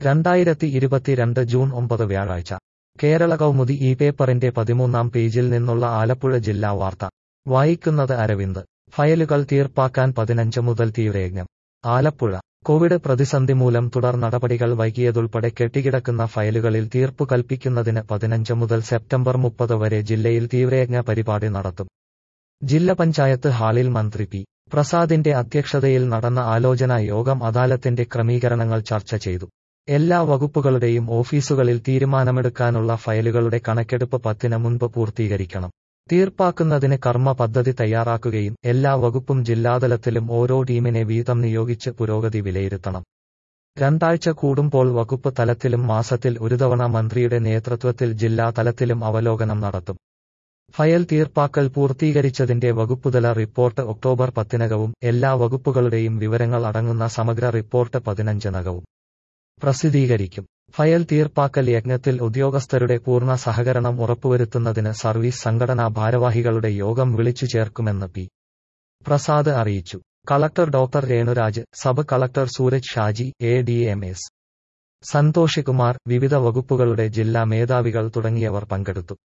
രണ്ടായിരത്തി ഇരുപത്തിരണ്ട് ജൂൺ ഒമ്പത് വ്യാഴാഴ്ച കേരള കൗമുദി ഈ പേപ്പറിന്റെ പതിമൂന്നാം പേജിൽ നിന്നുള്ള ആലപ്പുഴ ജില്ലാ വാർത്ത വായിക്കുന്നത് അരവിന്ദ് ഫയലുകൾ തീർപ്പാക്കാൻ പതിനഞ്ച് മുതൽ തീവ്രയജ്ഞം ആലപ്പുഴ കോവിഡ് പ്രതിസന്ധി മൂലം തുടർ നടപടികൾ വൈകിയതുൾപ്പെടെ കെട്ടിക്കിടക്കുന്ന ഫയലുകളിൽ തീർപ്പു കൽപ്പിക്കുന്നതിന് പതിനഞ്ച് മുതൽ സെപ്റ്റംബർ മുപ്പത് വരെ ജില്ലയിൽ തീവ്രയജ്ഞ പരിപാടി നടത്തും ജില്ലാ പഞ്ചായത്ത് ഹാളിൽ മന്ത്രി പി പ്രസാദിന്റെ അധ്യക്ഷതയിൽ നടന്ന ആലോചനാ യോഗം അദാലത്തിന്റെ ക്രമീകരണങ്ങൾ ചർച്ച ചെയ്തു എല്ലാ വകുപ്പുകളുടെയും ഓഫീസുകളിൽ തീരുമാനമെടുക്കാനുള്ള ഫയലുകളുടെ കണക്കെടുപ്പ് പത്തിന് മുൻപ് പൂർത്തീകരിക്കണം തീർപ്പാക്കുന്നതിന് കർമ്മ പദ്ധതി തയ്യാറാക്കുകയും എല്ലാ വകുപ്പും ജില്ലാതലത്തിലും ഓരോ ടീമിനെ വീതം നിയോഗിച്ച് പുരോഗതി വിലയിരുത്തണം രണ്ടാഴ്ച കൂടുമ്പോൾ വകുപ്പ് തലത്തിലും മാസത്തിൽ ഒരു തവണ മന്ത്രിയുടെ നേതൃത്വത്തിൽ ജില്ലാ തലത്തിലും അവലോകനം നടത്തും ഫയൽ തീർപ്പാക്കൽ പൂർത്തീകരിച്ചതിന്റെ വകുപ്പുതല റിപ്പോർട്ട് ഒക്ടോബർ പത്തിനകവും എല്ലാ വകുപ്പുകളുടെയും വിവരങ്ങൾ അടങ്ങുന്ന സമഗ്ര റിപ്പോർട്ട് പതിനഞ്ചിനകവും പ്രസിദ്ധീകരിക്കും ഫയൽ തീർപ്പാക്കൽ യജ്ഞത്തിൽ ഉദ്യോഗസ്ഥരുടെ പൂർണ്ണ സഹകരണം ഉറപ്പുവരുത്തുന്നതിന് സർവീസ് സംഘടനാ ഭാരവാഹികളുടെ യോഗം വിളിച്ചു ചേർക്കുമെന്ന് പി പ്രസാദ് അറിയിച്ചു collector doctor Renuraj sub collector Sooraj Shaji A D M S Santhosh Kumar വിവിധ വകുപ്പുകളുടെ ജില്ലാ മേധാവികൾ തുടങ്ങിയവർ പങ്കെടുത്തു